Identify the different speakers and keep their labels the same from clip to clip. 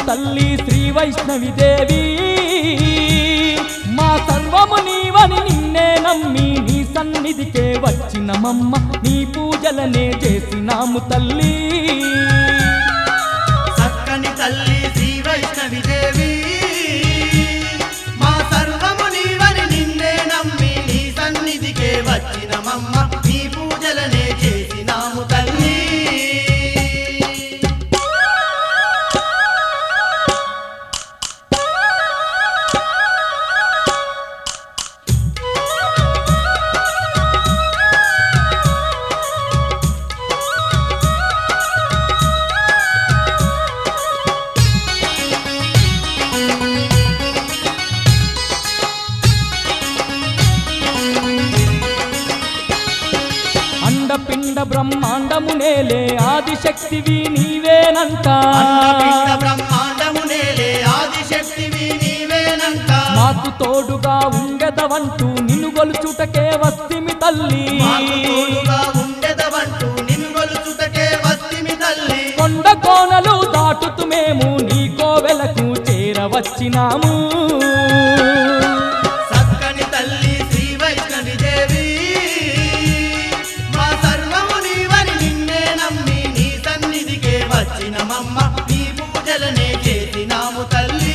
Speaker 1: తల్లి శ్రీ వైష్ణవి దేవి మా సర్వము నీవని నిన్నే నమ్మి నీ సన్నిధికే వచ్చినమమ్మ నీ పూజలనే చేసినాము తల్లి
Speaker 2: చక్కని తల్లి శ్రీ వైష్ణవి దేవి మా సర్వము నీవని నిన్నే నమ్మి నీ సన్నిధికే వచ్చినమమ్మ నీ పూజలనే చేసినాము తల్లి
Speaker 1: అండపిండ బ్రహ్మాండము నేలే ఆదిశక్తివి నీవేనంట
Speaker 2: అన్నపిండ బ్రహ్మాండము నేలే ఆదిశక్తివి నీవేనంట
Speaker 1: మాకు తోడుగా ఉండెదవంటూ నిన్ను గొలుచుటకే వస్తిమి తల్లి
Speaker 2: మాకు తోడుగా ఉండెదవంటూ నిన్ను గొలుచుటకే వస్తిమి తల్లి
Speaker 1: కొండ కోనలు దాటుతూ మేము నీ కోవెలకు చేరవచ్చినాము
Speaker 2: చక్కని తల్లి శ్రీ వైష్ణవి దేవి మా సర్వము నీవని నిన్నే నమ్మి నీ సన్నిధికే వచ్చినమమ్మ నీ పూజలనే చేసినాము తల్లి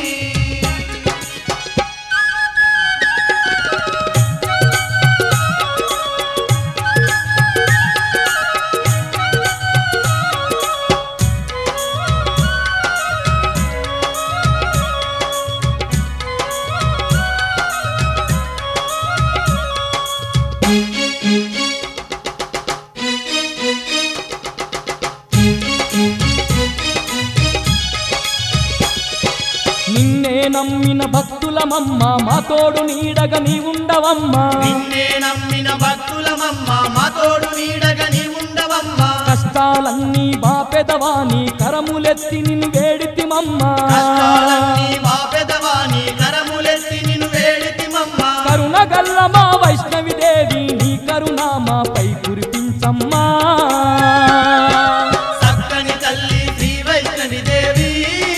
Speaker 1: నిన్నే నమ్మిన భక్తులమమ్మ మా తోడు నీడగా నీ ఉండవమ్మా
Speaker 2: నిన్నే నమ్మిన భక్తులమమ్మ మా తోడు నీడగా నీ ఉండవమ్మ
Speaker 1: కష్టాలన్నీ బాపెదవాని కరములెత్తి నిన్ను వేడితిమమ్మా
Speaker 2: కష్టాలన్నీ మా పెదవాని కరములెత్తి నిన్ను వేడితిమమ్మ
Speaker 1: కరుణ గల్ల మా వైష్ణవి దేవి నీ కరుణ మాపై కురిపించమ్మా
Speaker 2: చక్కని తల్లి శ్రీ వైష్ణవి దేవి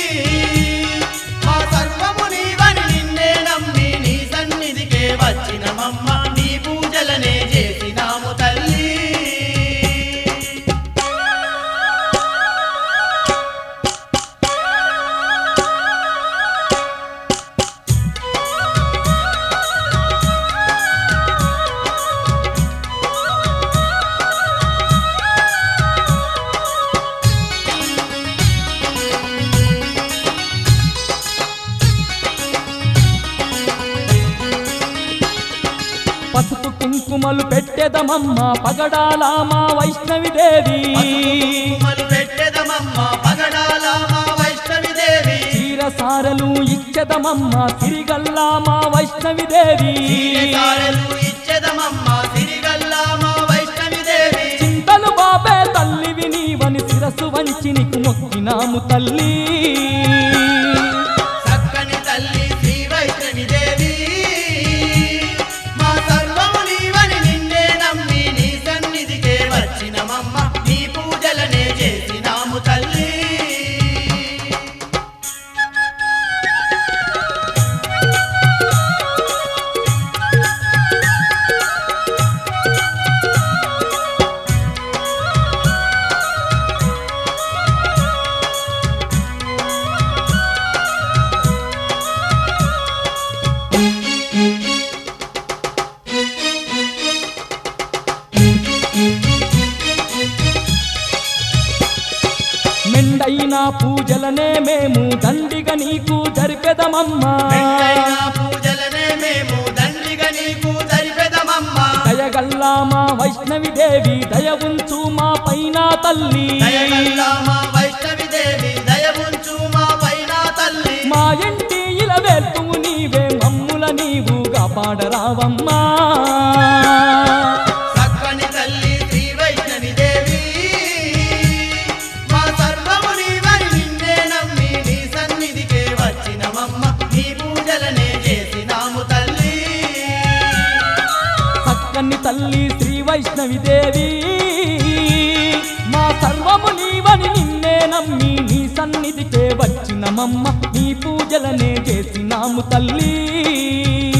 Speaker 2: మా సర్వము నీవని నిన్నే నమ్మి నీ సన్నిధికే వచ్చినమమ్మ నీ పూజలనే చేసినాము తల్లి
Speaker 1: పసుపు కుంకుమలు పెట్టెదమమ్మ పగడాల మా వైష్ణవి దేవి
Speaker 2: కుంకుమలు పెట్టెదమమ్మ పగడాల మా వైష్ణవి దేవి
Speaker 1: చీరసారలు ఇచ్చెదమమ్మ సిరిగల్లా మా వైష్ణవి దేవి
Speaker 2: సారెలు ఇచ్చెదమమ్మ సిరిగల్లా మా వైష్ణవి దేవి
Speaker 1: చింతలు బాబే తల్లివి నీవని శిరసు వంచి నీకు మొక్కినాము తల్లి
Speaker 2: చక్కని తల్లి శ్రీ వైష్ణవి దేవి మా సర్వము నీవని నిన్నే నమ్మి నీ సన్నిధికే వచ్చినమమ్మ నీ పూజలనే చేసినాము తల్లి
Speaker 1: మెండైన పూజలనే మేము దండిగా నీకు జరిపెదమమ్మా
Speaker 2: మెండైన పూజలనే మేము దండిగా నీకు జరిపెదమమ్మ
Speaker 1: దయగల్లా మా వైష్ణవి దేవి దయ ఉంచు మా పైన తల్లి
Speaker 2: దయగల్లా మా వైష్ణవి దేవి దయ ఉంచు మా పైన తల్లి
Speaker 1: మా ఇంటి ఇలా వెళ్తువు నీవే మమ్ముల నీవు కాపాడరావమ్మా
Speaker 2: చక్కని తల్లి శ్రీ వైష్ణవి దేవి మా సర్వము నీవని నిన్నే నమ్మి నీ సన్నిధికే వచ్చినమమ్మ నీ పూజలనే చేసినాము తల్లి
Speaker 1: చక్కని తల్లి తల్లి శ్రీ వైష్ణవి దేవి మా సర్వము నీవని నిన్నే నమ్మి నీ సన్నిధికే వచ్చినమమ్మ నీ పూజలనే చేసినాము తల్లి